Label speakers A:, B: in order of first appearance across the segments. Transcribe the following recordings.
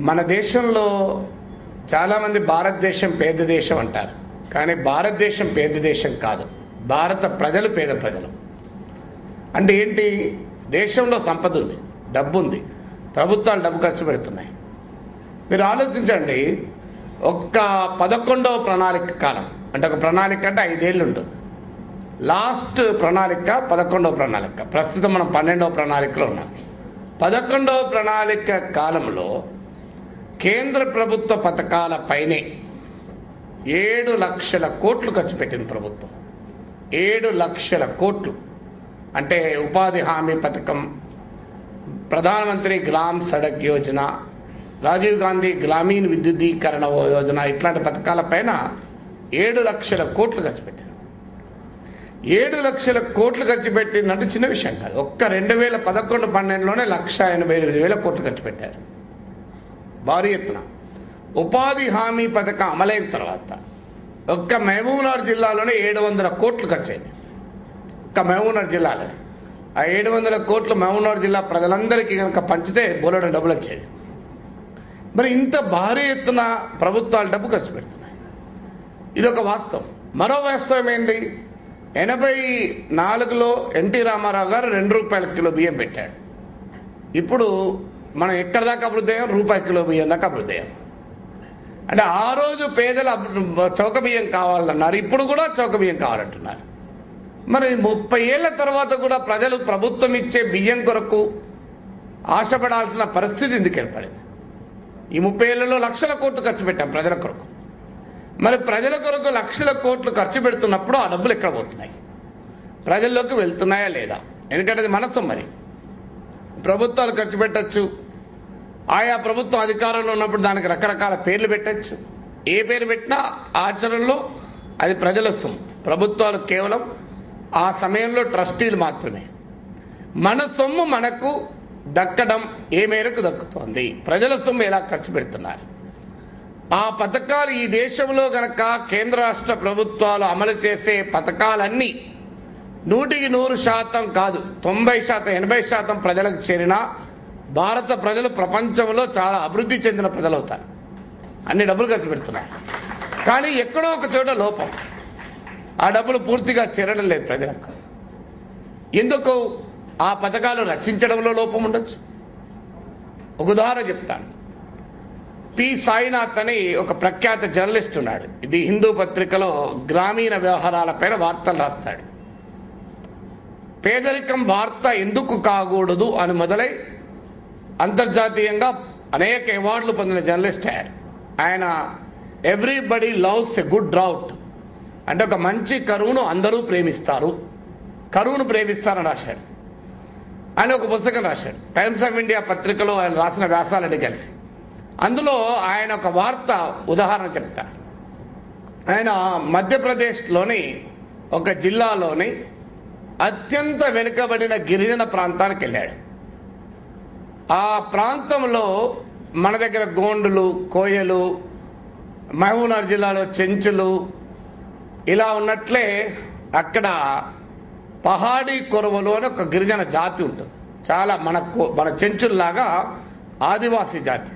A: మన దేశంలో చాలామంది భారతదేశం పేద దేశం అంటారు కానీ భారతదేశం పేద దేశం కాదు భారత ప్రజలు పేద ప్రజలు అంటే ఏంటి దేశంలో సంపద ఉంది డబ్బు ఉంది ప్రభుత్వాలు డబ్బు ఖర్చు పెడుతున్నాయి మీరు ఆలోచించండి ఒక్క పదకొండవ ప్రణాళిక కాలం అంటే ఒక ప్రణాళిక అంటే ఐదేళ్ళు ఉంటుంది లాస్ట్ ప్రణాళిక పదకొండవ ప్రణాళిక ప్రస్తుతం మనం పన్నెండవ ప్రణాళికలో ఉన్నాం పదకొండవ ప్రణాళిక కాలంలో కేంద్ర ప్రభుత్వ పథకాల పైనే ఏడు లక్షల కోట్లు ఖర్చు పెట్టింది ప్రభుత్వం ఏడు లక్షల కోట్లు అంటే ఉపాధి హామీ పథకం ప్రధానమంత్రి గ్రామ్ సడక్ యోజన రాజీవ్ గాంధీ గ్రామీణ విద్యుదీకరణ యోజన ఇట్లాంటి పథకాలపైన ఏడు లక్షల కోట్లు ఖర్చు పెట్టారు ఏడు లక్షల కోట్లు ఖర్చు పెట్టిందంటే చిన్న విషయం కాదు ఒక్క రెండు వేల పదకొండు పన్నెండులోనే లక్ష ఎనభై ఎనిమిది వేల కోట్లు ఖర్చు పెట్టారు భారీ ఎత్తున ఉపాధి హామీ పథకం అమలైన తర్వాత ఒక్క మహబూబ్నగర్ జిల్లాలోనే ఏడు వందల కోట్లు ఖర్చు అయింది ఒక్క మహబూబ్నగర్ జిల్లాలో ఆ ఏడు వందల కోట్లు మహబూబ్నగర్ జిల్లా ప్రజలందరికీ కనుక పంచితే బోలెడు డబ్బులు వచ్చేది మరి ఇంత భారీ ఎత్తున ప్రభుత్వాలు డబ్బు ఖర్చు పెడుతున్నాయి ఇది ఒక వాస్తవం మరో వాస్తవం ఏంటి ఎనభై నాలుగులో ఎన్టీ రామారావు గారు రెండు రూపాయల కిలో బియ్యం పెట్టాడు ఇప్పుడు మనం ఎక్కడ దాకా అభివృద్ధి అయ్యాం రూపాయి కిలో బియ్యం దాకా అభివృద్ధి అయ్యాం అంటే ఆ రోజు పేదల అభి- చౌక బియ్యం కావాలన్నారు ఇప్పుడు కూడా చౌక బియ్యం కావాలంటున్నారు మరి ముప్పై ఏళ్ల తర్వాత కూడా ప్రజలు ప్రభుత్వం ఇచ్చే బియ్యం కొరకు ఆశపడాల్సిన పరిస్థితి ఎందుకు ఏర్పడింది ఈ ముప్పై ఏళ్లలో లక్షల కోట్లు ఖర్చు పెట్టాం ప్రజల కొరకు మరి ప్రజల కొరకు లక్షల కోట్లు ఖర్చు పెడుతున్నప్పుడు ఆ డబ్బులు ఎక్కడ పోతున్నాయి ప్రజల్లోకి వెళ్తున్నాయా లేదా ఎందుకంటే అది మనసు మరి ప్రభుత్వాలు ఖర్చు పెట్టచ్చు ఆయా ప్రభుత్వం అధికారంలో ఉన్నప్పుడు దానికి రకరకాల పేర్లు పెట్టచ్చు ఏ పేరు పెట్టినా ఆచరణలో అది ప్రజల సొమ్ము ప్రభుత్వాలు కేవలం ఆ సమయంలో ట్రస్టీలు మాత్రమే మన సొమ్ము మనకు దక్కడం ఏ మేరకు దక్కుతోంది ప్రజల సొమ్ము ఎలా ఖర్చు పెడుతున్నారు ఆ పథకాలు ఈ దేశంలో గనక కేంద్ర రాష్ట్ర ప్రభుత్వాలు అమలు చేసే పథకాలన్నీ నూటికి నూరు శాతం కాదు తొంభై శాతం ఎనభై శాతం ప్రజలకు చేరిన భారత ప్రజలు ప్రపంచంలో చాలా అభివృద్ధి చెందిన ప్రజలు అవుతారు అన్ని డబ్బులు ఖర్చు పెడుతున్నారు కానీ ఎక్కడో ఒక చోట లోపం ఆ డబ్బులు పూర్తిగా చేరడం లేదు ప్రజలకు ఎందుకు ఆ పథకాలు రచించడంలో లోపం ఉండొచ్చు ఒక ఉదాహరణ చెప్తాను పి సాయినాథ్ అని ఒక ప్రఖ్యాత జర్నలిస్ట్ ఉన్నాడు ఇది హిందూ పత్రికలో గ్రామీణ వ్యవహారాలపైన వార్తలు రాస్తాడు పేదరికం వార్త ఎందుకు కాకూడదు అని మొదలై అంతర్జాతీయంగా అనేక అవార్డులు పొందిన జర్నలిస్ట్ ఆయన ఆయన everybody loves a good drought అంటే ఒక మంచి కరువును అందరూ ప్రేమిస్తారు కరువును ప్రేమిస్తారని రాశాడు ఆయన ఒక పుస్తకం రాశాడు టైమ్స్ ఆఫ్ ఇండియా పత్రికలో ఆయన రాసిన వ్యాసాలని కలిసి అందులో ఆయన ఒక వార్త ఉదాహరణ చెప్తా ఆయన మధ్యప్రదేశ్లోని ఒక జిల్లాలోని అత్యంత వెనుకబడిన గిరిజన ప్రాంతానికి వెళ్ళాడు ఆ ప్రాంతంలో మన దగ్గర గోండులు కోయలు మహబూబ్నగర్ జిల్లాలో చెంచులు ఇలా ఉన్నట్లే అక్కడ పహాడీ కొరవలు అని ఒక గిరిజన జాతి ఉంటుంది చాలా మన కో- మన చెంచుల్లాగా ఆదివాసీ జాతి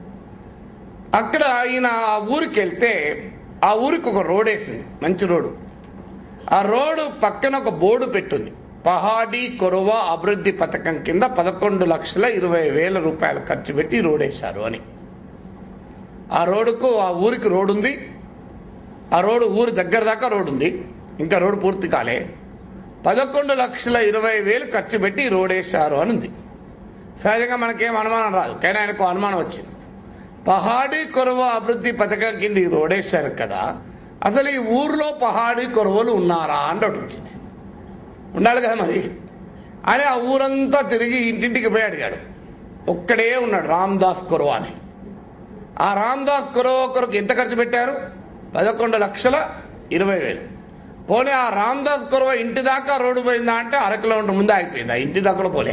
A: అక్కడ ఈయన ఆ ఊరికి వెళ్తే ఆ ఊరికి ఒక రోడ్ వేసింది మంచి రోడ్డు ఆ రోడ్డు పక్కన ఒక బోర్డు పెట్టుంది పహాడీ కొరవ అభివృద్ధి పథకం కింద పదకొండు లక్షల ఇరవై వేల రూపాయలు ఖర్చు పెట్టి ఈ రోడ్ వేశారు అని ఆ రోడ్డుకు ఆ ఊరికి రోడ్డు ఉంది ఆ రోడ్డు ఊరి దగ్గర దాకా రోడ్డు ఉంది ఇంకా రోడ్డు పూర్తి కాలే పదకొండు లక్షల ఇరవై వేలు ఖర్చు పెట్టి ఈ రోడ్ వేశారు అని ఉంది సహజంగా మనకేం అనుమానం రాదు కానీ ఆయనకు అనుమానం వచ్చింది పహాడీ కొరవ అభివృద్ధి పథకం కింద ఈ రోడ్ వేశారు కదా అసలు ఈ ఊర్లో పహాడీ కొరవలు ఉన్నారా అని డౌట్ వచ్చింది ఉండాలి కదా మరి అని ఆ ఊరంతా తిరిగి ఇంటింటికి పోయి అడిగాడు ఒక్కడే ఉన్నాడు రామ్దాస్ కొరవ అని ఆ రామ్దాస్ కొరవ కొరకు ఎంత ఖర్చు పెట్టారు పదకొండు లక్షల ఇరవై వేలు పోనీ ఆ రామ్దాస్ కొరవ ఇంటి దాకా రోడ్డు పోయిందా అంటే అర కిలోమీటర్ ముందే ఆగిపోయింది ఆ ఇంటి దాకా కూడా పోలే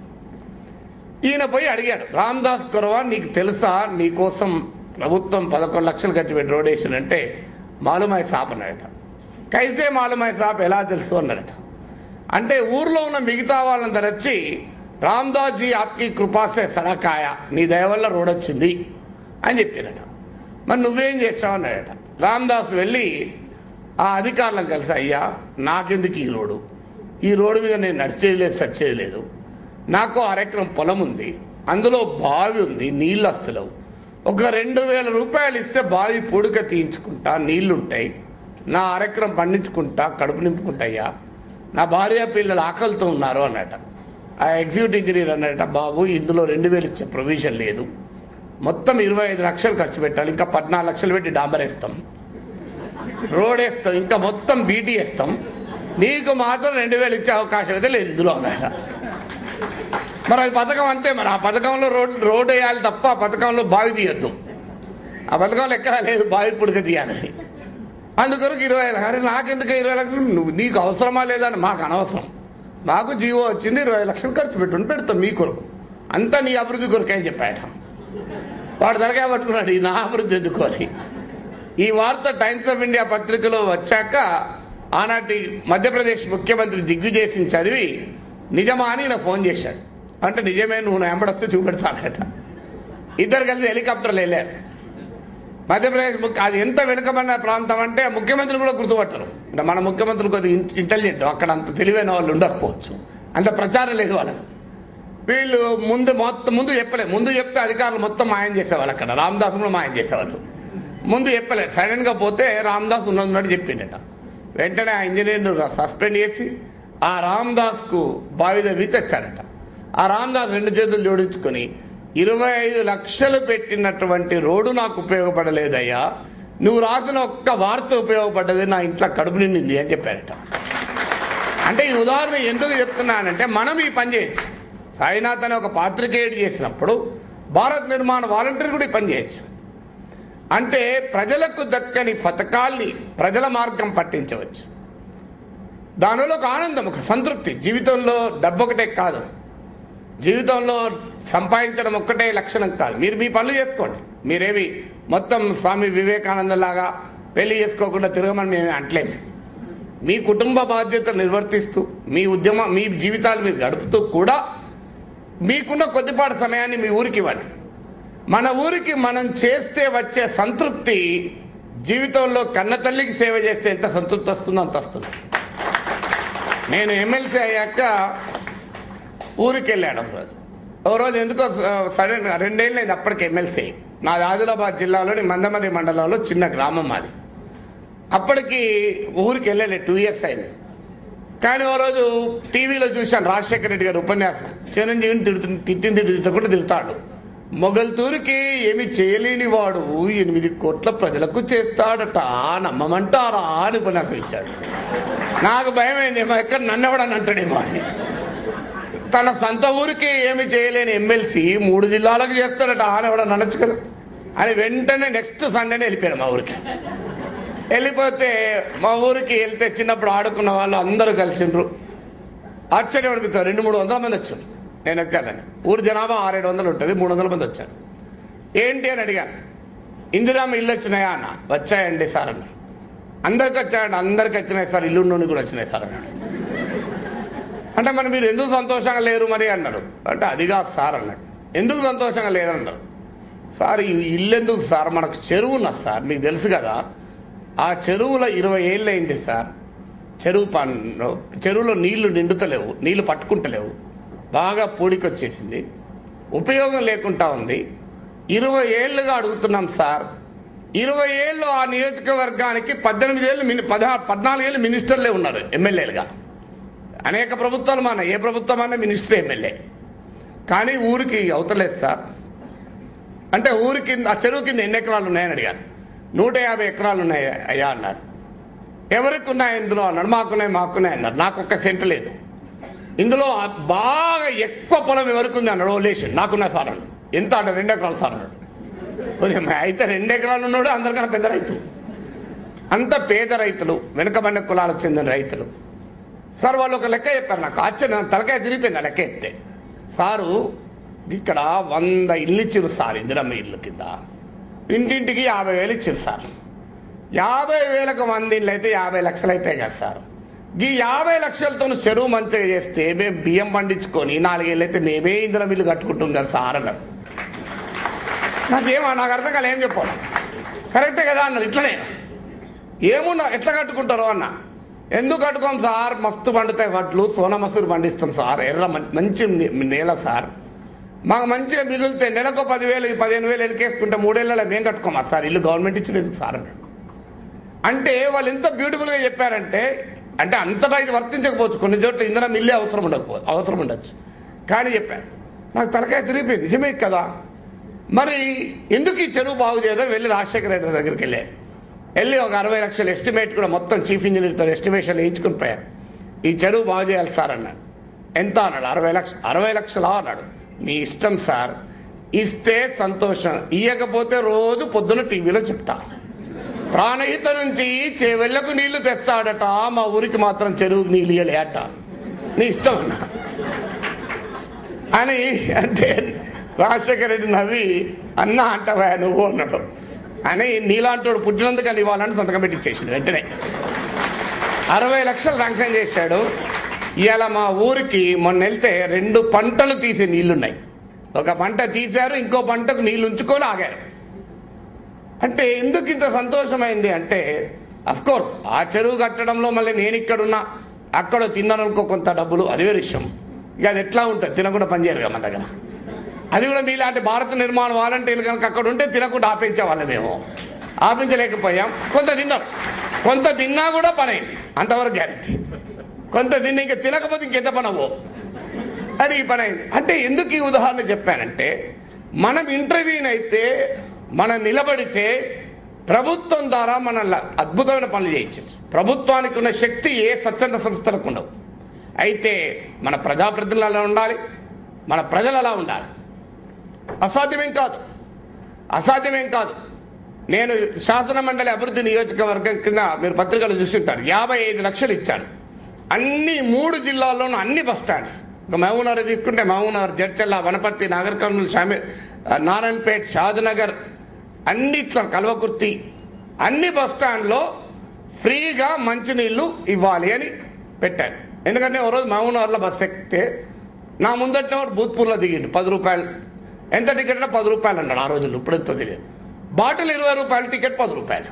A: ఈయన పోయి అడిగాడు రామ్దాస్ కొరవ నీకు తెలుసా నీకోసం ప్రభుత్వం పదకొండు లక్షలు ఖర్చు పెట్టి రోడ్ వేసినంటే మాలుమాయి సాప్ అన్నాడట కైసే మాలుమాయి సాప్ ఎలా తెలుసు అన్నాడట అంటే ఊర్లో ఉన్న మిగతా వాళ్ళందరూ వచ్చి రామ్దాస్ జీ ఆప్కి కృపాసే సడకాయ నీ దయ వల్ల రోడ్ వచ్చింది అని చెప్పినట మరి నువ్వేం చేస్తావు అన్నాడట రామ్దాస్ వెళ్ళి ఆ అధికారులను కలిసి అయ్యా నాకెందుకు ఈ రోడ్డు ఈ రోడ్డు మీద నేను నడిచేది లేదు సచ్చేది లేదు నాకు అరెకరం పొలం ఉంది అందులో బావి ఉంది నీళ్ళు వస్తలేవు ఒక రెండు వేల రూపాయలు ఇస్తే బావి పొడుక తీయించుకుంటా నీళ్లుంటాయి నా అరెకరం పండించుకుంటా కడుపు నింపుకుంటాయ్యా నా భార్య పిల్లలు ఆకలితో ఉన్నారు అన్నట ఆ ఎగ్జిక్యూటివ్ ఇంజనీర్ అన్నట బాబు ఇందులో రెండు వేలు ఇచ్చే ప్రొవిజన్ లేదు మొత్తం ఇరవై ఐదు లక్షలు ఖర్చు పెట్టాలి ఇంకా పద్నాలుగు లక్షలు పెట్టి డాంబర్ వేస్తాం రోడ్ వేస్తాం ఇంకా మొత్తం బీటీ వేస్తాం నీకు మాత్రం రెండు వేలు ఇచ్చే అవకాశం అయితే లేదు ఇందులో అన్నట మరి అది పథకం అంతే మరి ఆ పథకంలో రోడ్ రోడ్ వేయాలి తప్ప ఆ పథకంలో బావి తీయొద్దు ఆ పథకంలో ఎక్కడా లేదు బావి పుడక తీయాలని అందుకొరకు ఇరవై అరే నాకెందుకు ఇరవై లక్షలు నువ్వు నీకు అవసరమా లేదని మాకు అనవసరం మాకు జీవో వచ్చింది ఇరవై లక్షలు ఖర్చు పెట్టుకుని పెడతాం మీ కొరకు అంతా నీ అభివృద్ధి కొరకే అని చెప్పాడు వాడు తలకాయ పట్టుకున్నాడు ఈ నా అభివృద్ధి ఎందుకోని ఈ వార్త టైమ్స్ ఆఫ్ ఇండియా పత్రికలో వచ్చాక ఆనాటి మధ్యప్రదేశ్ ముఖ్యమంత్రి దిగ్విజయ్ సింగ్ చదివి నిజమా అని నా ఫోన్ చేశాడు అంటే నిజమే నువ్వు నా ఎంబడొస్తే చూపెడతానట ఇద్దరు కలిసి హెలికాప్టర్లు వెళ్ళారు మధ్యప్రదేశ్ ముఖ్య అది ఎంత వెనుకబడిన ప్రాంతం అంటే ముఖ్యమంత్రి కూడా గుర్తుపట్టరు అంటే మన ముఖ్యమంత్రులు కొద్దిగా ఇంటెలిజెంట్ అక్కడ అంత తెలివైన వాళ్ళు ఉండకపోవచ్చు అంత ప్రచారం లేదు వాళ్ళకి వీళ్ళు ముందు మొత్తం ముందు చెప్పలేదు ముందు చెప్తే అధికారులు మొత్తం మాయం చేసేవాళ్ళు అక్కడ రామదాస్ కూడా మాయం చేసేవాళ్ళు ముందు చెప్పలేదు సడన్గా పోతే రామదాస్ ఉన్నది ఉన్నట్టు చెప్పిండట వెంటనే ఆ ఇంజనీర్ను సస్పెండ్ చేసి ఆ రామదాస్కు బావిద తెచ్చారట ఆ రామదాస్ రెండు చేతులు జోడించుకొని ఇరవై ఐదు లక్షలు పెట్టినటువంటి రోడ్డు నాకు ఉపయోగపడలేదయ్యా నువ్వు రాసిన ఒక్క వార్త ఉపయోగపడ్డది నా ఇంట్లో కడుపు నిండింది అని చెప్పారట అంటే ఈ ఉదాహరణ ఎందుకు చెప్తున్నానంటే మనం ఈ పని చేయొచ్చు సాయినాథ్ అనే ఒక పాత్రికేయుడు చేసినప్పుడు భారత్ నిర్మాణ వాలంటీర్ కూడా ఈ పని చేయొచ్చు అంటే ప్రజలకు దక్కని పథకాల్ని ప్రజల మార్గం పట్టించవచ్చు దానిలో ఒక ఆనందం ఒక సంతృప్తి జీవితంలో డబ్బు ఒకటే కాదు జీవితంలో సంపాదించడం ఒక్కటే లక్షణం కాదు మీరు మీ పనులు చేసుకోండి మీరేమి మొత్తం స్వామి వివేకానంద లాగా పెళ్లి చేసుకోకుండా తిరగమని మేము అంటలేము మీ కుటుంబ బాధ్యతలు నిర్వర్తిస్తూ మీ ఉద్యమ మీ జీవితాలు మీరు గడుపుతూ కూడా మీకున్న కొద్దిపాటి సమయాన్ని మీ ఊరికి ఇవ్వండి మన ఊరికి మనం చేస్తే వచ్చే సంతృప్తి జీవితంలో కన్న తల్లికి సేవ చేస్తే ఎంత సంతృప్తి వస్తుందో అంత వస్తుంది నేను ఎమ్మెల్సీ అయ్యాక ఊరికి వెళ్ళాడు ఒకరోజు ఒక రోజు ఎందుకో సడన్ రెండేళ్ళు అయింది అప్పటికి ఎమ్మెల్సీ నాది ఆదిలాబాద్ జిల్లాలోని మందమరి మండలంలో చిన్న గ్రామం మాది అప్పటికి ఊరికి వెళ్ళలే టూ ఇయర్స్ అయింది కానీ ఓ రోజు టీవీలో చూశాను రాజశేఖర రెడ్డి గారి ఉపన్యాసం చిరంజీవిని తిడుతు తిట్టింది తిట్టకుండా తిడతాడు మొగల్తూరికి ఏమి చేయలేని వాడు ఎనిమిది కోట్ల ప్రజలకు చేస్తాడట నమ్మమంటారా అని ఉపన్యాసం ఇచ్చాడు నాకు భయం అయింది ఏమో ఎక్కడ నన్ను ఎవడని అంటాడేమో అని తన సొంత ఊరికి ఏమి చేయలేని ఎమ్మెల్సీ మూడు జిల్లాలకు చేస్తాడట అని ఎవడని అనొచ్చు కదా అని వెంటనే నెక్స్ట్ సండేనే వెళ్ళిపోయాడు మా ఊరికి వెళ్ళిపోతే మా ఊరికి వెళ్తే చిన్నప్పుడు ఆడుకున్న వాళ్ళు అందరూ కలిసిండ్రు ఆశ్చర్యం అనిపిస్తారు రెండు మూడు వందల మంది వచ్చారు నేను వచ్చానని ఊరు జనాభా ఆరేడు వందలు ఉంటుంది మూడు వందల మంది వచ్చారు ఏంటి అని అడిగాను ఇందిరామ ఇల్లు వచ్చినాయా అన్న వచ్చాయండి సార్ అన్నారు అందరికి వచ్చాయండి అందరికి వచ్చినాయి సార్ ఇల్లు నుండి కూడా వచ్చినాయి సార్ అన్నాడు అంటే మరి మీరు ఎందుకు సంతోషంగా లేరు మరి అన్నాడు అంటే అది కాదు సార్ అన్నాడు ఎందుకు సంతోషంగా లేరన్నారు సార్ ఈ ఇల్లు ఎందుకు సార్ మనకు చెరువు ఉన్నది సార్ మీకు తెలుసు కదా ఆ చెరువులో ఇరవై ఏళ్ళు అయింది సార్ చెరువు పన్ను చెరువులో నీళ్లు నిండుతలేవు నీళ్లు పట్టుకుంటలేవు బాగా పూడికొచ్చేసింది ఉపయోగం లేకుండా ఉంది ఇరవై ఏళ్ళుగా అడుగుతున్నాం సార్ ఇరవై ఏళ్ళు ఆ నియోజకవర్గానికి పద్దెనిమిది ఏళ్ళు మిని పదహారు పద్నాలుగేళ్ళు మినిస్టర్లే ఉన్నారు ఎమ్మెల్యేలుగా అనేక ప్రభుత్వాలు మన ఏ ప్రభుత్వం అన్నా మినిస్టర్ ఎమ్మెల్యే కానీ ఊరికి అవతలేదు సార్ అంటే ఊరి కింద ఆ చెరువు కింద ఎన్ని ఎకరాలు ఉన్నాయని అడిగాను నూట యాభై ఎకరాలు ఉన్నాయి అయ్యా అన్నారు ఎవరికి ఉన్నాయి ఇందులో అన్నాడు మాకున్నాయి మాకున్నాయి అన్నారు నాకు ఒక్క సెంట్ లేదు ఇందులో బాగా ఎక్కువ పొలం ఎవరికి ఉంది అన్నాడు ఓ లేచి నాకున్నా సార్ అన్నాడు ఎంత అంటే రెండు ఎకరాలు సార్ అన్నాడు ఒరే మా అయితే రెండు ఎకరాలు ఉన్నాడు అందరికన్నా పెద్ద రైతు అంత పేద రైతులు వెనుకబడిన కులాలకు చెందిన రైతులు సార్ వాళ్ళు ఒక లెక్క చెప్పారు నాకు ఆశ్చర్యం తలకాయ తిరిగిపోయింది ఆ లెక్క ఎత్తే సారు ఇక్కడ వంద ఇల్లు ఇచ్చారు సార్ ఇందిరమ్మ ఇల్లు కింద ఇంటింటికి యాభై వేలు ఇచ్చారు సార్ యాభై వేలకు మంది ఇళ్ళు అయితే యాభై లక్షలు అవుతాయి కదా సార్ ఈ యాభై లక్షలతో చెరువు మంచిగా చేస్తే మేము బియ్యం పండించుకొని నాలుగేళ్ళు అయితే మేమే ఇందులో మిల్లు కట్టుకుంటాం కదా సార్ అన్నారు నాకేమో నాకు అర్థం కాలే ఏం చెప్పాలి కరెక్టే కదా అన్నారు ఇట్లనే ఏమున్నా ఎట్లా కట్టుకుంటారో అన్న ఎందుకు కట్టుకోం సార్ మస్తు పండుతాయి వడ్లు సోనా మసూరు పండిస్తాం సార్ ఎర్ర మం- మంచి నే- నేల సార్ మాకు మంచిగా మిగిలితే నెలకు పదివేలు పదిహేను వేలు ఎడికేసుకుంటే మూడేళ్ళలో మేము కట్టుకోమా సార్ ఇల్లు గవర్నమెంట్ ఇచ్చలేదు సార్ అన్నాడు అంటే వాళ్ళు ఎంత బ్యూటిఫుల్గా చెప్పారంటే అంటే అంతటా ఇది వర్తించకపోవచ్చు కొన్ని చోట్ల ఇంధనం మిల్లే అవసరం ఉండకపో అవసరం ఉండొచ్చు కానీ చెప్పారు నాకు తలకాయ తిరిగిపోయింది నిజమే కదా మరి ఎందుకు ఈ చెరువు బాగు చేయదని వెళ్ళి రాజశేఖర రెడ్డి దగ్గరికి వెళ్ళే వెళ్ళి ఒక అరవై లక్షల ఎస్టిమేట్ కూడా మొత్తం చీఫ్ ఇంజనీర్తో ఎస్టిమేషన్ వేయించుకుని పోయారు ఈ చెరువు బాగు చేయాలి సార్ అన్నాడు ఎంత అన్నాడు అరవై లక్ష అరవై లక్షలా అన్నాడు మీ ఇష్టం సార్ ఇస్తే సంతోషం ఇయ్యకపోతే రోజు పొద్దున టీవీలో చెప్తా ప్రాణహిత నుంచి చెవెళ్లకు నీళ్లు తెస్తాడట మా ఊరికి మాత్రం చెరువుకి నీళ్ళు ఇయ్యలేట నీ ఇష్టం అన్నా అని అంటే రాజశేఖర రెడ్డి నవ్వి అన్న అంటవా నువ్వు అన్నాడు అని నీలాంటోడు పుట్టినందుకు అని ఇవ్వాలని సంతకం పెట్టించేసింది వెంటనే అరవై లక్షలు శాంక్షన్ చేశాడు ఇవాళ మా ఊరికి మొన్న వెళ్తే రెండు పంటలు తీసే నీళ్లున్నాయి ఒక పంట తీశారు ఇంకో పంటకు నీళ్లు ఉంచుకొని ఆగారు అంటే ఎందుకు ఇంత సంతోషమైంది అంటే అఫ్ కోర్స్ ఆ చెరువు కట్టడంలో మళ్ళీ నేను ఇక్కడున్నా అక్కడ తిన్నాననుకో కొంత డబ్బులు అది వేరే విషయం ఇక అది ఎట్లా ఉంటుంది తినకుండా పనిచేయరు కదా మన దగ్గర అది కూడా మీలాంటి భారత నిర్మాణ వాలంటీర్లు కనుక అక్కడ ఉంటే తినకుండా ఆపించేవాళ్ళం మేము ఆపించలేకపోయాం కొంత తిన్నారు కొంత తిన్నా కూడా పని అయింది అంతవరకు గ్యారంటీ కొంత తిని ఇంకా తినకపోతే ఇంకెంత పని అవ్వో అది ఈ పని అయింది అంటే ఎందుకు ఈ ఉదాహరణ చెప్పానంటే మనం ఇంటర్వ్యూని అయితే మనం నిలబడితే ప్రభుత్వం ద్వారా మన ల- అద్భుతమైన పనులు చేయొచ్చు ప్రభుత్వానికి ఉన్న శక్తి ఏ స్వచ్ఛంద సంస్థలకు ఉండవు అయితే మన ప్రజాప్రతినిధులు అలా ఉండాలి మన ప్రజలు అలా ఉండాలి అసాధ్యమేం కాదు అసాధ్యమేం కాదు నేను శాసన మండలి అభివృద్ధి నియోజకవర్గం కింద మీరు పత్రికలు చూసింటారు యాభై ఐదు లక్షలు ఇచ్చాను అన్ని మూడు జిల్లాల్లోనూ అన్ని బస్ స్టాండ్స్ ఇక మహబూబ్నగర్ తీసుకుంటే మహబూబ్నగర్ జడ్చల్ల వనపర్తి నాగర్ కర్నూలు షామి నారాయణపేట్ షాద్నగర్ అన్నిట్లో కల్వకుర్తి అన్ని బస్ స్టాండ్లో ఫ్రీగా మంచినీళ్ళు ఇవ్వాలి అని పెట్టాను ఎందుకంటే ఓ రోజు మహబూబ్నగర్లో బస్ ఎక్కితే నా ముందట భూత్పూర్లో దిగిండు పది రూపాయలు ఎంత టికెట్ అంటే పది రూపాయలు అన్నాడు ఆ రోజుల్లో ఇప్పుడు ఎంతో తెలియదు బాటిల్ ఇరవై రూపాయలు టికెట్ పది రూపాయలు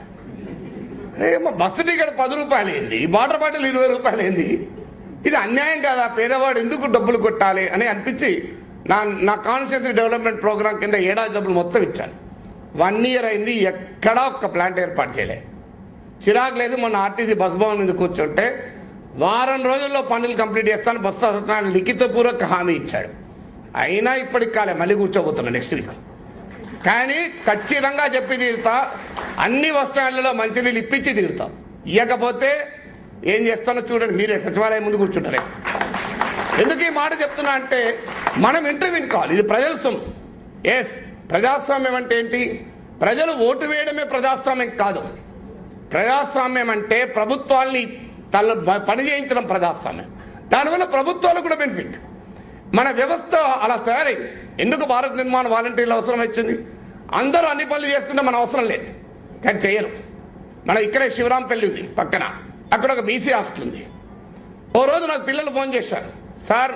A: ఏమో బస్సు టికెట్ పది రూపాయలు ఏంది ఈ వాటర్ బాటిల్ ఇరవై రూపాయలు ఏంది ఇది అన్యాయం కాదా పేదవాడు ఎందుకు డబ్బులు కొట్టాలి అని అనిపించి నా నా కాన్స్టిట్యూన్సీ డెవలప్మెంట్ ప్రోగ్రామ్ కింద ఏడాది డబ్బులు మొత్తం ఇచ్చాను వన్ ఇయర్ అయింది ఎక్కడా ఒక్క ప్లాంట్ ఏర్పాటు చేయలే చిరాకు లేదు మొన్న ఆర్టీసీ బస్ భవన్ మీద కూర్చుంటే వారం రోజుల్లో పనులు కంప్లీట్ చేస్తాను బస్సు సత్యనారాయణ లిఖితపూర్వక హామీ ఇచ్చాడు అయినా ఇప్పటికి కాలే మళ్ళీ కూర్చోబోతున్నా నెక్స్ట్ వీక్ కానీ ఖచ్చితంగా చెప్పి తీరుతా అన్ని వస్త్రాలలో మంచినీళ్ళు ఇప్పించి తీరుతా ఇవ్వకపోతే ఏం చేస్తానో చూడండి మీరే సచివాలయం ముందు కూర్చుంటారే ఎందుకు ఈ మాట చెప్తున్నా అంటే మనం ఇంటర్వ్యూని కావాలి ఇది ప్రజల సొమ్ము ఎస్ ప్రజాస్వామ్యం అంటే ఏంటి ప్రజలు ఓటు వేయడమే ప్రజాస్వామ్యం కాదు ప్రజాస్వామ్యం అంటే ప్రభుత్వాల్ని తల పని చేయించడం ప్రజాస్వామ్యం దానివల్ల ప్రభుత్వాలకు కూడా బెనిఫిట్ మన వ్యవస్థ అలా తయారైంది ఎందుకు భారత్ నిర్మాణ వాలంటీర్లు అవసరం వచ్చింది అందరూ అన్ని పనులు చేసుకుంటే మన అవసరం లేదు కానీ చేయరు మన ఇక్కడే శివరాంపల్లి ఉంది పక్కన అక్కడ ఒక బీసీ హాస్టల్ ఉంది ఓ రోజు నాకు పిల్లలు ఫోన్ చేశారు సార్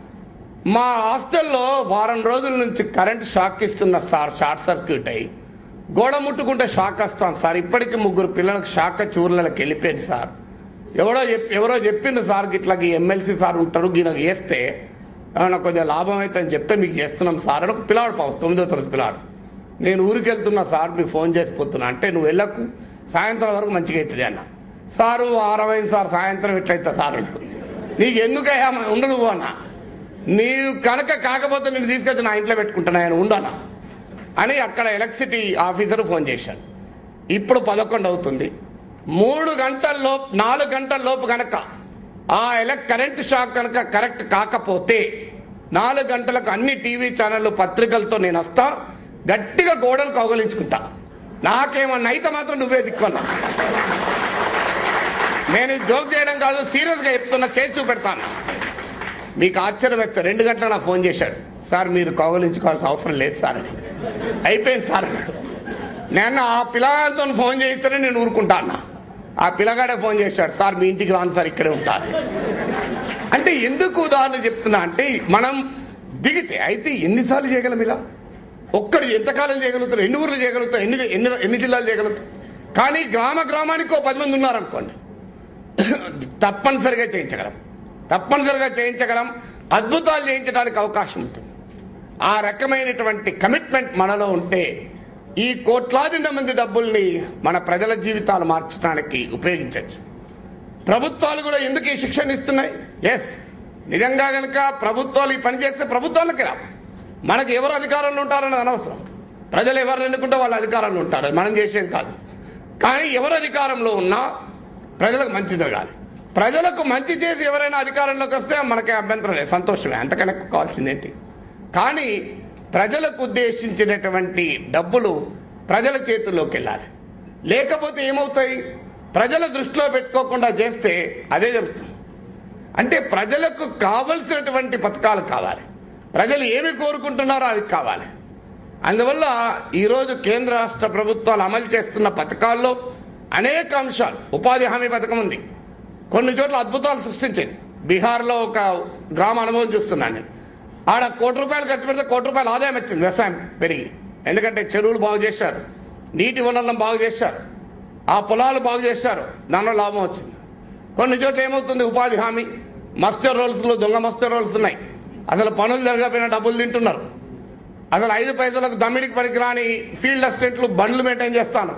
A: మా హాస్టల్లో వారం రోజుల నుంచి కరెంట్ షాక్ ఇస్తున్న సార్ షార్ట్ సర్క్యూట్ అయ్యి గోడ ముట్టుకుంటే షాక్ వస్తాను సార్ ఇప్పటికి ముగ్గురు పిల్లలకు షాక్ చూర్లకి వెళ్ళిపోయింది సార్ ఎవరో చెప్ ఎవరో చెప్పింది సార్ ఇట్లా ఎమ్మెల్సీ సార్ ఉంటారు ఈయనకు వేస్తే ఏమైనా కొద్దిగా లాభం అయితే అని చెప్తే మీకు చేస్తున్నాం సార్ అని ఒక పిల్లాడు పావు తొమ్మిదో తరగతి పిల్లాడు నేను ఊరికి వెళ్తున్నా సార్ మీకు ఫోన్ చేసిపోతున్నా అంటే నువ్వు వెళ్ళకు సాయంత్రం వరకు మంచిగా అవుతుంది అన్న సారు ఆరమైంది సార్ సాయంత్రం ఎట్లయితే సార్ అన్నాడు నీకు ఎందుకయ్యా ఉండు నువ్వు అన్న నీవు కనుక కాకపోతే నేను తీసుకొచ్చి నా ఇంట్లో పెట్టుకుంటాను ఆయన ఉండనా అని అక్కడ ఎలక్ట్రిసిటీ ఆఫీసర్ ఫోన్ చేశాడు ఇప్పుడు పదకొండు అవుతుంది మూడు గంటల లోపు నాలుగు గంటల లోపు కనుక ఆ ఎలక్ కరెంట్ షాక్ కనుక కరెక్ట్ కాకపోతే నాలుగు గంటలకు అన్ని టీవీ ఛానళ్ళు పత్రికలతో నేను వస్తా గట్టిగా గోడలు కౌగలించుకుంటా నాకేమన్నా అయితే మాత్రం నువ్వే దిక్కున్నా నేను ఇది జోక్ చేయడం కాదు సీరియస్గా చెప్తున్నా చేసి చూపెడతాను మీకు ఆశ్చర్యం వేస్తే రెండు గంటలకు నాకు ఫోన్ చేశాడు సార్ మీరు కౌగలించుకోవాల్సిన అవసరం లేదు సార్ అని అయిపోయింది సార్ అన్నాడు నేను ఆ పిల్లలతో ఫోన్ చేయిస్తేనే నేను ఊరుకుంటా అన్న ఆ పిల్లగాడే ఫోన్ చేశాడు సార్ మీ ఇంటికి రాను సార్ ఇక్కడే ఉంటారు అంటే ఎందుకు ఉదాహరణ చెప్తున్నా అంటే మనం దిగితే అయితే ఎన్నిసార్లు చేయగలం ఇలా ఒక్కడు ఎంతకాలం చేయగలుగుతారు ఎన్ని ఊర్లు చేయగలుగుతారు ఎన్ని ఎన్ని ఎన్ని జిల్లాలు చేయగలుగుతారు కానీ గ్రామ గ్రామానికి ఓ పది మంది ఉన్నారనుకోండి తప్పనిసరిగా చేయించగలం తప్పనిసరిగా చేయించగలం అద్భుతాలు చేయించడానికి అవకాశం ఉంటుంది ఆ రకమైనటువంటి కమిట్మెంట్ మనలో ఉంటే ఈ కోట్లాది మంది డబ్బుల్ని మన ప్రజల జీవితాలు మార్చడానికి ఉపయోగించవచ్చు ప్రభుత్వాలు కూడా ఎందుకు ఈ శిక్షణ ఇస్తున్నాయి ఎస్ నిజంగా కనుక ప్రభుత్వాలు ఈ పని చేస్తే ప్రభుత్వాలకి రా మనకి ఎవరు అధికారంలో ఉంటారని అనవసరం ప్రజలు ఎవరు ఎన్నుకుంటే వాళ్ళ అధికారంలో ఉంటారు అది మనం చేసేది కాదు కానీ ఎవరు అధికారంలో ఉన్నా ప్రజలకు మంచి జరగాలి ప్రజలకు మంచి చేసి ఎవరైనా అధికారంలోకి వస్తే మనకే అభ్యంతరం లేదు సంతోషమే అంతకన్నా ఎక్కువ కావాల్సింది ఏంటి కానీ ప్రజలకు ఉద్దేశించినటువంటి డబ్బులు ప్రజల చేతుల్లోకి వెళ్ళాలి లేకపోతే ఏమవుతాయి ప్రజల దృష్టిలో పెట్టుకోకుండా చేస్తే అదే జరుగుతుంది అంటే ప్రజలకు కావలసినటువంటి పథకాలు కావాలి ప్రజలు ఏమి కోరుకుంటున్నారో అవి కావాలి అందువల్ల ఈరోజు కేంద్ర రాష్ట్ర ప్రభుత్వాలు అమలు చేస్తున్న పథకాల్లో అనేక అంశాలు ఉపాధి హామీ పథకం ఉంది కొన్ని చోట్ల అద్భుతాలు సృష్టించింది బీహార్లో ఒక గ్రామ అనుభవం చూస్తున్నాను నేను ఆడ కోటి రూపాయలు ఖర్చు పెడితే కోటి రూపాయలు ఆదాయం వచ్చింది వ్యవసాయం పెరిగి ఎందుకంటే చెరువులు బాగు చేశారు నీటి వనరులను బాగు చేశారు ఆ పొలాలు బాగు చేశారు దానిలో లాభం వచ్చింది కొన్ని చోట్ల ఏమవుతుంది ఉపాధి హామీ మస్టర్ రోల్స్లో దొంగ మస్టర్ రోల్స్ ఉన్నాయి అసలు పనులు జరగకపోయినా డబ్బులు తింటున్నారు అసలు ఐదు పైసలకు దమ్మిడికి పనికిరాని ఫీల్డ్ అసిస్టెంట్లు బండ్లు మెయింటైన్ చేస్తాను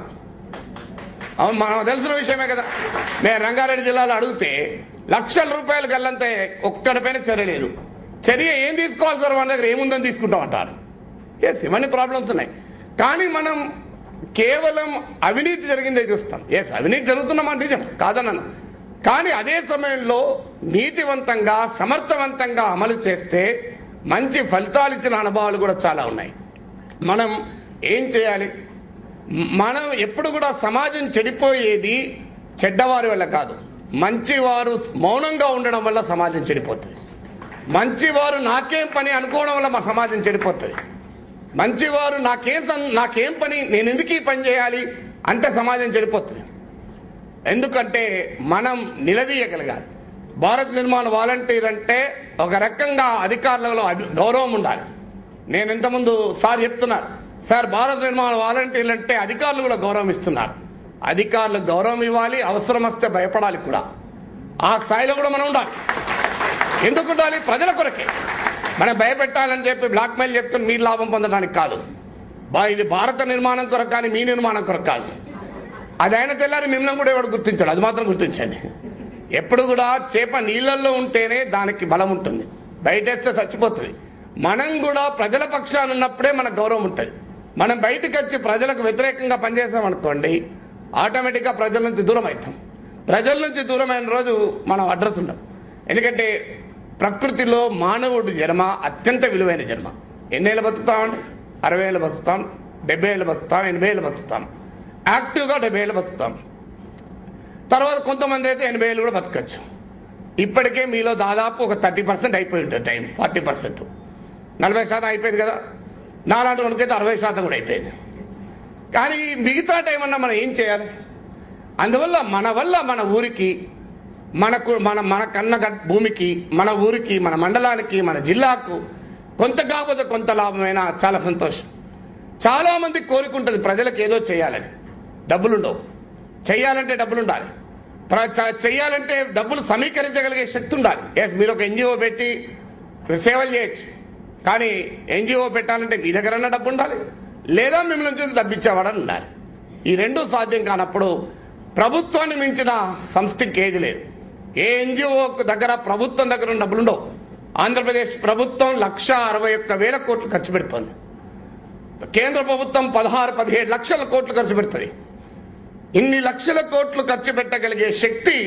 A: అవును మనం తెలిసిన విషయమే కదా నేను రంగారెడ్డి జిల్లాలో అడిగితే లక్షల రూపాయలు గల్లంతే ఒక్కడిపైన చర్య లేదు చర్య ఏం తీసుకోవాలి సార్ మన దగ్గర ఏముందని తీసుకుంటాం అంటారు ఎస్ ఇవన్నీ ప్రాబ్లమ్స్ ఉన్నాయి కానీ మనం కేవలం అవినీతి జరిగిందే చూస్తాం ఎస్ అవినీతి జరుగుతున్నమాట నిజం కాదన్నాను కానీ అదే సమయంలో నీతివంతంగా సమర్థవంతంగా అమలు చేస్తే మంచి ఫలితాలు ఇచ్చిన అనుభవాలు కూడా చాలా ఉన్నాయి మనం ఏం చేయాలి మ- మనం ఎప్పుడు కూడా సమాజం చెడిపోయేది చెడ్డవారి వల్ల కాదు మంచివారు మౌనంగా ఉండడం వల్ల సమాజం చెడిపోతుంది మంచివారు నాకేం పని అనుకోవడం వల్ల మా సమాజం చెడిపోతుంది మంచివారు నాకేం సం- నాకేం పని నేను ఎందుకు ఈ పని చేయాలి అంటే సమాజం చెడిపోతుంది ఎందుకంటే మనం నిలదీయగలగాలి భారత్ నిర్మాణ వాలంటీర్ అంటే ఒక రకంగా అధికారులలో అభి- గౌరవం ఉండాలి నేను ఇంతకుముందు సార్ చెప్తున్నారు సార్ భారత నిర్మాణ వాలంటీర్లు అంటే అధికారులు కూడా గౌరవం ఇస్తున్నారు అధికారులు గౌరవం ఇవ్వాలి అవసరం వస్తే భయపడాలి కూడా ఆ స్థాయిలో కూడా మనం ఉండాలి ఎందుకు ఉండాలి ప్రజల కొరకే మనం భయపెట్టాలని చెప్పి బ్లాక్మెయిల్ చేసుకుని మీరు లాభం పొందడానికి కాదు బా ఇది భారత నిర్మాణం కొరకు కానీ మీ నిర్మాణం కొరకు కాదు అది అయిన తెల్లారి మిమ్మల్ని కూడా ఎవడు గుర్తించాడు అది మాత్రం గుర్తించండి ఎప్పుడు కూడా చేప నీళ్ళల్లో ఉంటేనే దానికి బలం ఉంటుంది బయటేస్తే చచ్చిపోతుంది మనం కూడా ప్రజల పక్షాన ఉన్నప్పుడే మనకు గౌరవం ఉంటుంది మనం బయటకు వచ్చి ప్రజలకు వ్యతిరేకంగా పనిచేసామనుకోండి ఆటోమేటిక్గా ప్రజల నుంచి దూరం అవుతాం ప్రజల నుంచి దూరమైన రోజు మనం అడ్రస్ ఉండం ఎందుకంటే ప్రకృతిలో మానవుడి జన్మ అత్యంత విలువైన జన్మ ఎన్నేళ్ళు బతుకుతామండి అరవై ఏళ్ళు బతుకుతాం డెబ్బై ఏళ్ళు బతుకుతాం ఎనభై ఏళ్ళు బతుకుతాం యాక్టివ్గా డెబ్బై ఏళ్ళు బతుకుతాం తర్వాత కొంతమంది అయితే ఎనభై ఏళ్ళు కూడా బతకచ్చు ఇప్పటికే మీలో దాదాపు ఒక థర్టీ పర్సెంట్ అయిపోయి ఉంటుంది టైం ఫార్టీ పర్సెంట్ నలభై శాతం అయిపోయింది కదా నాలాంటి వాడికైతే అరవై శాతం కూడా అయిపోయింది కానీ ఈ మిగతా టైం అన్నా మనం ఏం చేయాలి అందువల్ల మన వల్ల మన ఊరికి మనకు మన మన కన్న గట్- భూమికి మన ఊరికి మన మండలానికి మన జిల్లాకు కొంత కాకపోతే కొంత లాభమైనా చాలా సంతోషం చాలామంది కోరుకుంటుంది ప్రజలకు ఏదో చేయాలని డబ్బులుండవు చేయాలంటే డబ్బులు ఉండాలి ప్ర- చ- చేయాలంటే డబ్బులు సమీకరించగలిగే శక్తి ఉండాలి ఎస్ మీరు ఒక ఎన్జిఓ పెట్టి సేవలు చేయొచ్చు కానీ ఎన్జిఓ పెట్టాలంటే మీ దగ్గరన్నా డబ్బు ఉండాలి లేదా మిమ్మల్ని చూసి డబ్బిచ్చేవాడని ఉండాలి ఈ రెండు సాధ్యం కానప్పుడు ప్రభుత్వాన్ని మించిన సంస్థకి ఏది లేదు ఏ ఎన్జిఓ దగ్గర ప్రభుత్వం దగ్గర ఉన్న డబ్బులు ఉండవు ఆంధ్రప్రదేశ్ ప్రభుత్వం లక్ష అరవై ఒక్క వేల కోట్లు ఖర్చు పెడుతోంది కేంద్ర ప్రభుత్వం పదహారు పదిహేడు లక్షల కోట్లు ఖర్చు పెడుతుంది ఇన్ని లక్షల కోట్లు ఖర్చు పెట్టగలిగే శక్తి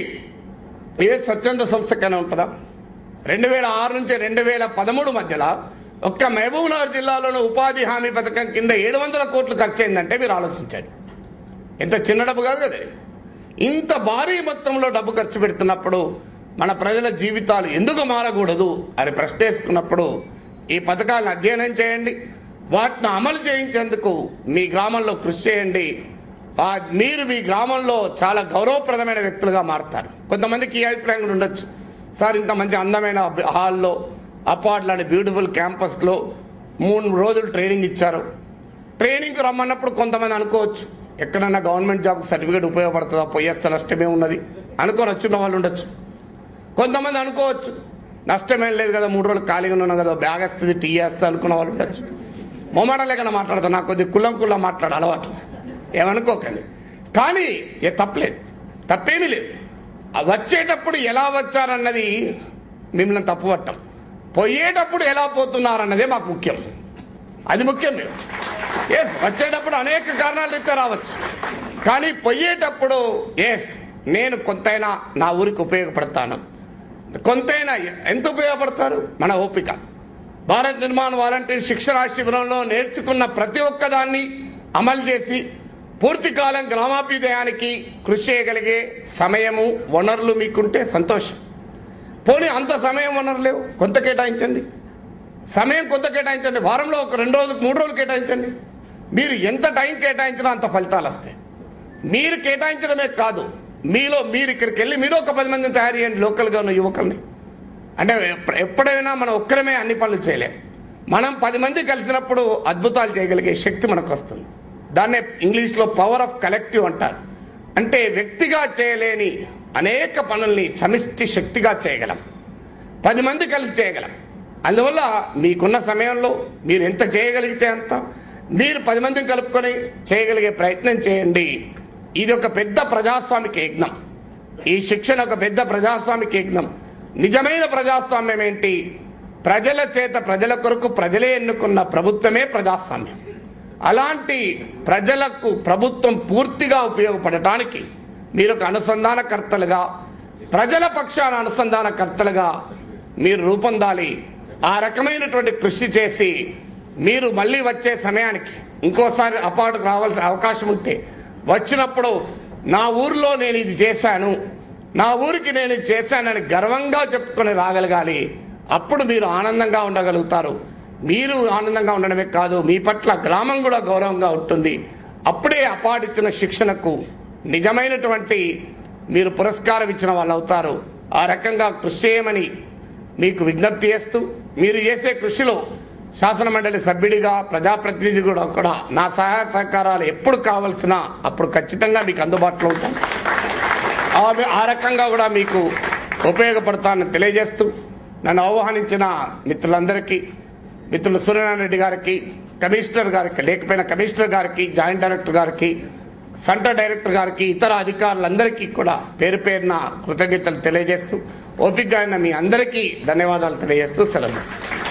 A: ఏ స్వచ్ఛంద సంస్థకైనా ఉంటుందా రెండు వేల ఆరు నుంచి రెండు వేల పదమూడు మధ్యలో ఒక్క మహబూబ్నగర్ జిల్లాలోని ఉపాధి హామీ పథకం కింద ఏడు వందల కోట్లు ఖర్చు అయిందంటే మీరు ఆలోచించండి ఎంత చిన్న డబ్బు కాదు కదా ఇది. ఇంత భారీ మొత్తంలో డబ్బు ఖర్చు పెడుతున్నప్పుడు మన ప్రజల జీవితాలు ఎందుకు మారకూడదు అని ప్రశ్న వేసుకున్నప్పుడు ఈ పథకాలను అధ్యయనం చేయండి వాటిని అమలు చేయించేందుకు మీ గ్రామంలో కృషి చేయండి ఆ మీరు మీ గ్రామంలో చాలా గౌరవప్రదమైన వ్యక్తులుగా మారుతారు కొంతమందికి ఈ అభిప్రాయం కూడా ఉండొచ్చు సార్ ఇంత మంచి అందమైన హాల్లో అపార్ట్ లాంటి బ్యూటిఫుల్ క్యాంపస్లో మూడు రోజులు ట్రైనింగ్ ఇచ్చారు ట్రైనింగ్కి రమ్మన్నప్పుడు కొంతమంది అనుకోవచ్చు ఎక్కడన్నా గవర్నమెంట్ జాబ్ సర్టిఫికేట్ ఉపయోగపడుతుందా పోయేస్తే నష్టమే ఉన్నది అనుకొని వచ్చిన వాళ్ళు ఉండొచ్చు కొంతమంది అనుకోవచ్చు నష్టమేం లేదు కదా మూడు రోజులు ఖాళీగా ఉన్నాను కదా బ్యాగ్ వస్తుంది టీ వేస్తా అనుకున్న వాళ్ళు ఉండొచ్చు మొమాట లేకుండా మాట్లాడతాను నాకు కొద్ది కుల్లం కుల్లా మాట్లాడ అలవాటు ఏమనుకోకండి కానీ ఏ తప్పలేదు తప్పేమీ లేదు ఆ వచ్చేటప్పుడు ఎలా వచ్చారన్నది మిమ్మల్ని తప్పుపట్టం పోయేటప్పుడు ఎలా పోతున్నారన్నదే మాకు ముఖ్యం అది ముఖ్యం మేము ఎస్ వచ్చేటప్పుడు అనేక కారణాలు అయితే రావచ్చు కానీ పోయేటప్పుడు ఎస్ నేను కొంతైనా నా ఊరికి ఉపయోగపడతాను కొంతైనా ఎంత ఉపయోగపడతారు మన ఓపిక భారత్ నిర్మాణ వాలంటీర్ శిక్షణా శిబిరంలో నేర్చుకున్న ప్రతి ఒక్కదాన్ని అమలు చేసి పూర్తి కాలం గ్రామాభ్యుదయానికి కృషి చేయగలిగే సమయము వనరులు మీకుంటే సంతోషం పోనీ అంత సమయం వనరు లేవు కొంత కేటాయించండి సమయం కొంత కేటాయించండి వారంలో ఒక రెండు రోజులు మూడు రోజులు కేటాయించండి మీరు ఎంత టైం కేటాయించినా అంత ఫలితాలు వస్తాయి మీరు కేటాయించడమే కాదు మీలో మీరు ఇక్కడికి వెళ్ళి మీరు ఒక పది మందిని తయారు చేయండి లోకల్గా ఉన్న యువకుల్ని అంటే ఎప్ప- ఎప్పుడైనా మనం ఒక్కరమే అన్ని పనులు చేయలేం మనం పది మంది కలిసినప్పుడు అద్భుతాలు చేయగలిగే శక్తి మనకు వస్తుంది దాన్నే ఇంగ్లీష్లో పవర్ ఆఫ్ కలెక్టివ్ అంటారు అంటే వ్యక్తిగా చేయలేని అనేక పనుల్ని సమిష్టి శక్తిగా చేయగలం పది మంది కలిసి చేయగలం అందువల్ల మీకున్న సమయంలో మీరు ఎంత చేయగలిగితే అంత మీరు పది మందిని కలుపుకొని చేయగలిగే ప్రయత్నం చేయండి ఇది ఒక పెద్ద ప్రజాస్వామిక యజ్ఞం ఈ శిక్షణ ఒక పెద్ద ప్రజాస్వామిక యజ్ఞం నిజమైన ప్రజాస్వామ్యం ఏంటి ప్రజల చేత ప్రజల కొరకు ప్రజలే ఎన్నుకున్న ప్రభుత్వమే ప్రజాస్వామ్యం అలాంటి ప్రజలకు ప్రభుత్వం పూర్తిగా ఉపయోగపడటానికి మీరు ఒక అనుసంధానకర్తలుగా ప్రజల పక్షాన అనుసంధానకర్తలుగా మీరు రూపొందాలి ఆ రకమైనటువంటి కృషి చేసి మీరు మళ్ళీ వచ్చే సమయానికి ఇంకోసారి అపార్టుకు రావాల్సిన అవకాశం ఉంటే వచ్చినప్పుడు నా ఊరిలో నేను ఇది చేశాను నా ఊరికి నేను ఇది చేశానని గర్వంగా చెప్పుకొని రాగలగాలి అప్పుడు మీరు ఆనందంగా ఉండగలుగుతారు మీరు ఆనందంగా ఉండడమే కాదు మీ పట్ల గ్రామం కూడా గౌరవంగా ఉంటుంది అప్పుడే అపాటించిన శిక్షణకు నిజమైనటువంటి మీరు పురస్కారం ఇచ్చిన వాళ్ళు అవుతారు ఆ రకంగా కృషి చేయమని మీకు విజ్ఞప్తి చేస్తూ మీరు చేసే కృషిలో శాసన మండలి సభ్యుడిగా ప్రజాప్రతినిధి కూడా కూడా నా సహాయ సహకారాలు ఎప్పుడు కావలసినా అప్పుడు ఖచ్చితంగా మీకు అందుబాటులో ఉంటాను ఆ- ఆ రకంగా కూడా మీకు ఉపయోగపడతానని తెలియజేస్తూ నన్ను ఆహ్వానించిన మిత్రులందరికీ మిత్రులు సూర్యనారాయణ రెడ్డి గారికి కమిషనర్ గారికి లేకపోయిన కమిషనర్ గారికి జాయింట్ డైరెక్టర్ గారికి సెంటర్ డైరెక్టర్ గారికి ఇతర అధికారులందరికీ కూడా పేరు పేరున కృతజ్ఞతలు తెలియజేస్తూ ఓపికగా ఉన్న మీ అందరికీ ధన్యవాదాలు తెలియజేస్తూ సెలవు తీసుకుంటాను.